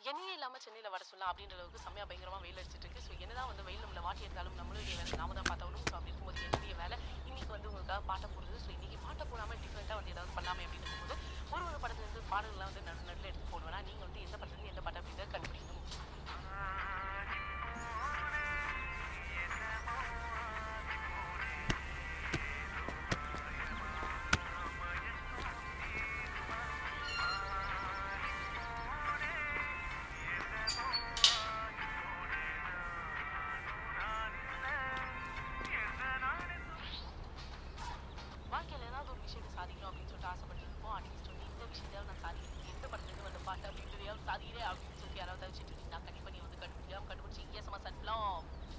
எண்ணெயே இல்லாம சென்னையில வர சொல்லலாம் அப்படின்ற அளவுக்கு செம்மையா பயங்கரமா வெயில் அடிச்சிட்டு இருக்கு ஸோ என்னதான் வந்து வெயில் நம்மள வாட்டி எடுத்தாலும் நம்மளுடைய வேலை நாம தான் பார்த்தவனும் ஸோ அப்படி இருக்கும்போது என்னுடைய வேலை இன்னைக்கு வந்து உங்களுக்காக பாட்டை போடுறது ஸோ இன்னைக்கு பாட்டை போடாம டிஃப்ரெண்டா வந்து ஏதாவது பண்ணலாமே அப்படின்னு இருக்கும்போது ஒரு ஒரு படத்துல இருந்து பாடல்கள்லாம் வந்து நடு நடுவில் எடுத்து போடுவேனா நீங்க வந்து எந்த படத்துல இருந்து எந்த பாட்டு அப்படின்றத கண்டுபிடிக்கணும் வாழ்க்கையில ஏதாவது ஒரு விஷயத்தை சாதிக்கணும் அப்படின்னு சொல்லிட்டு ஆசைப்பட்டு இருப்போம் அட்லீஸ்ட் வந்து இந்த விஷயத்தையாவது நான் சாதிக்கிறேன் எந்த படத்துலேருந்து வந்த பாட்டு அப்படின்றதையாவது சாதிக்கிறேன் அப்படின்னு சொல்லி யாராவது வச்சுட்டு இருக்கீங்கன்னா கண்டிப்பா நீ வந்து கண்டுபிடிக்கலாம் கண்டுபிடிச்சி இங்கே சமா சட்லாம்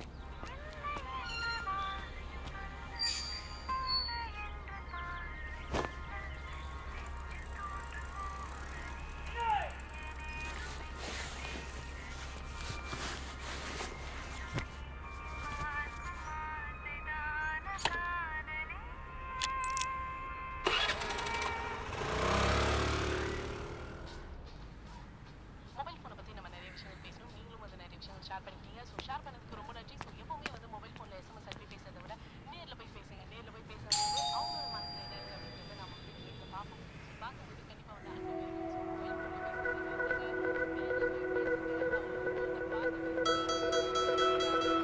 மொபைல் ஃபோனை பற்றி நம்ம நிறைய விஷயங்கள் பேசணும் நீங்களும் வந்து நிறைய விஷயங்கள் ஷேர் பண்ணிக்கிறீங்க ஸோ ஷேர் பண்ணதுக்கு ரொம்ப நன்றி ஸோ எப்பவுமே வந்து மொபைல் ஃபோனில் எஸ்எம்எஸ் அனுப்பி பேசுறதை விட நேரில் போய் பேசுங்க நேரில் போய் பேசுறது வந்து அவங்களோட மனசில் என்ன இருக்குது அப்படின்றத நம்ம வந்து நேரில் பார்ப்போம் ஸோ பார்க்கும்போது கண்டிப்பாக வந்து அன்பு பெருகும் ஸோ மொபைல் ஃபோனில் பேசுறது நேரில் போய் பேசுங்க அவங்களோட பார்த்து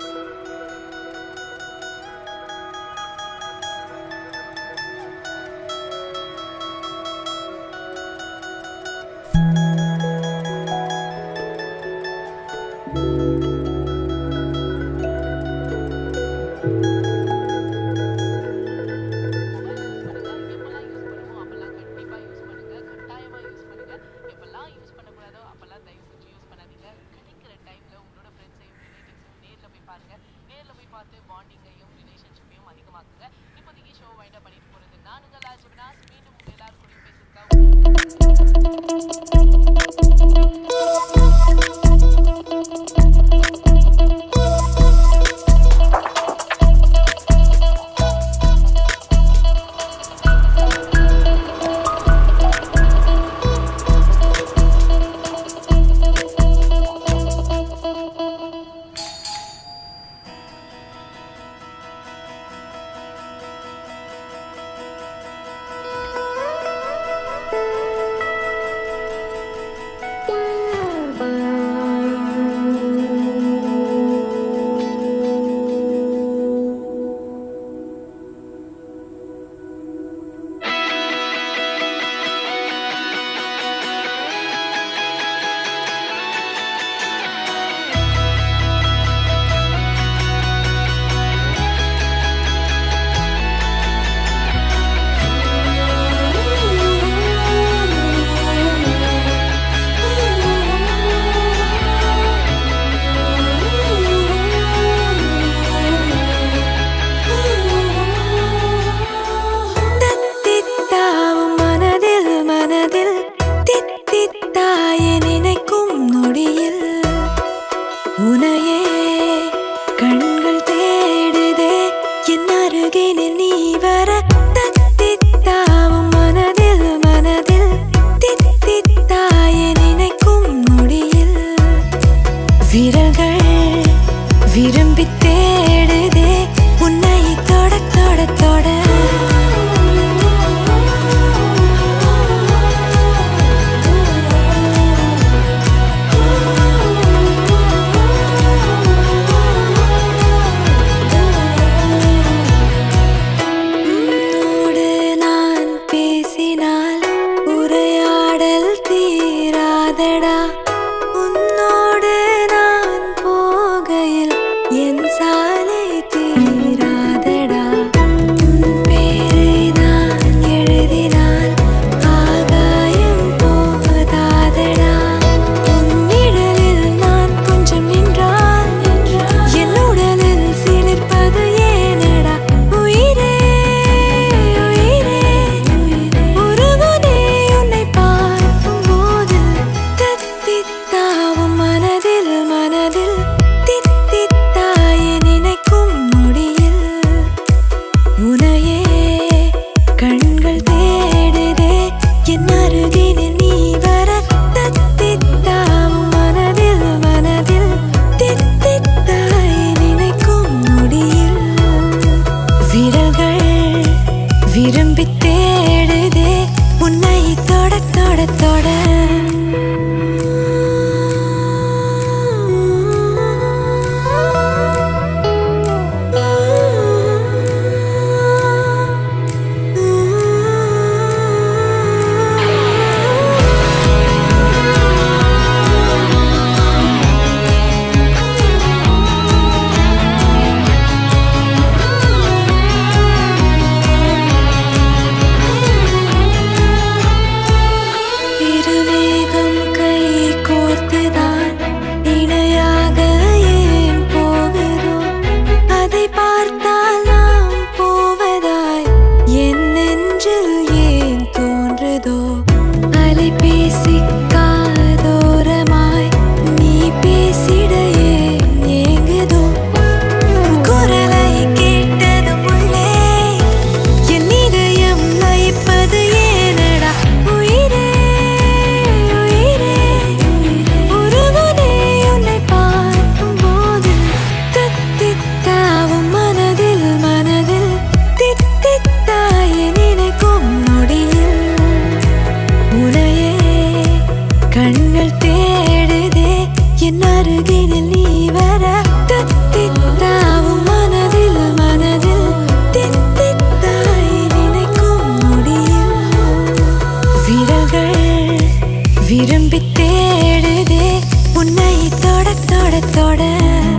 எப்பெல்லாம் யூஸ் பண்ணுமோ அப்பெல்லாம் கண்டிப்பா யூஸ் பண்ணுங்க கட்டாயமா யூஸ் பண்ணுங்க எப்பெல்லாம் யூஸ் பண்ணக்கூடாதோ அப்பெல்லாம் தயவு செஞ்சு யூஸ் பண்ணாதீங்க கிடைக்கிற டைம்ல உங்களோட ஃப்ரெண்ட்ஸையும் ரிலேட்டிவ்ஸையும் நேர்ல போய் பாருங்க நேர்ல போய் பார்த்து பாண்டிங்கையும் ரிலேஷன்ஷிப்பையும் அதிகமாக்குங்க இப்போதைக்கு ஷோ வைண்டப் பண்ணிட்டு போறது நானுங்க லாஜிபினாஸ் மீண்டும் உங்க எல்லாரும் கூடயும் பேசுறதுக்காக தத்தித்தாவும் மனதில் மனதில் தித்தித்தாய நினைக்கும் நொடியில் உனையே கண்கள் தேடுதே என் அருகினில் நீ வர தத்தித்தாவும் மனதில் மனதில் தித்தித்தாய நினைக்கும் நொடியில் விரல்கள் விரும்பி தேடுதே உன்னை தொட தொட தொட உன்னோடு நான் பேசினால் உரையாடல் தீராதடா உன்னோடு நான் போகையில் என் சாலை தீராதடா உன் பேரை நான் எழுதினால் ஆகாயம் போதாதடா உன் நிழலில் நான் கொஞ்சம் நின்றால் என் உடலில் சிலிர்ப்பது ஏனடா உயிரே உயிரே உருகுதே உன்னை பார்க்கும்போது தத்தித்தாவும் மனதில் மனதில் தித்தித்தாய நினைக்கும் நொடியில் உனையே கண்கள் தேடுதே என் அருகினில் நீ வர தத்தித்தாவும் மன தொட தொட இருவேகம் கை கோர்த்துதான் இணையாக ஏன் போகுதோ அதை பார்த்தால் நாம் போவதாய் என் நெஞ்சில் ஏன் தோன்றுதோ அலைபேசி காதோரமாய் நீ பேசிட ஏன் ஏங்குதோ குரலை கேட்டதும் உள்ளே என் இதயம் லயிப்பது ஏனடா உயிரே உயிரே உருகுதே உன்னை பார்க்கும்போது தத்தித்தாவும் மனதில் மனதில் தித்தித்தாய நினைக்கும் நொடியில் உனையே கண்கள் தேடுதே என் அருகினில் நீ வர தத்தித்தாவும் மனதில் மனதில் தித்தித்தாய் நினைக்கும் நொடியில் விரல்கள் விரும்பி தேடுதே உன்னை தொட தொட தொட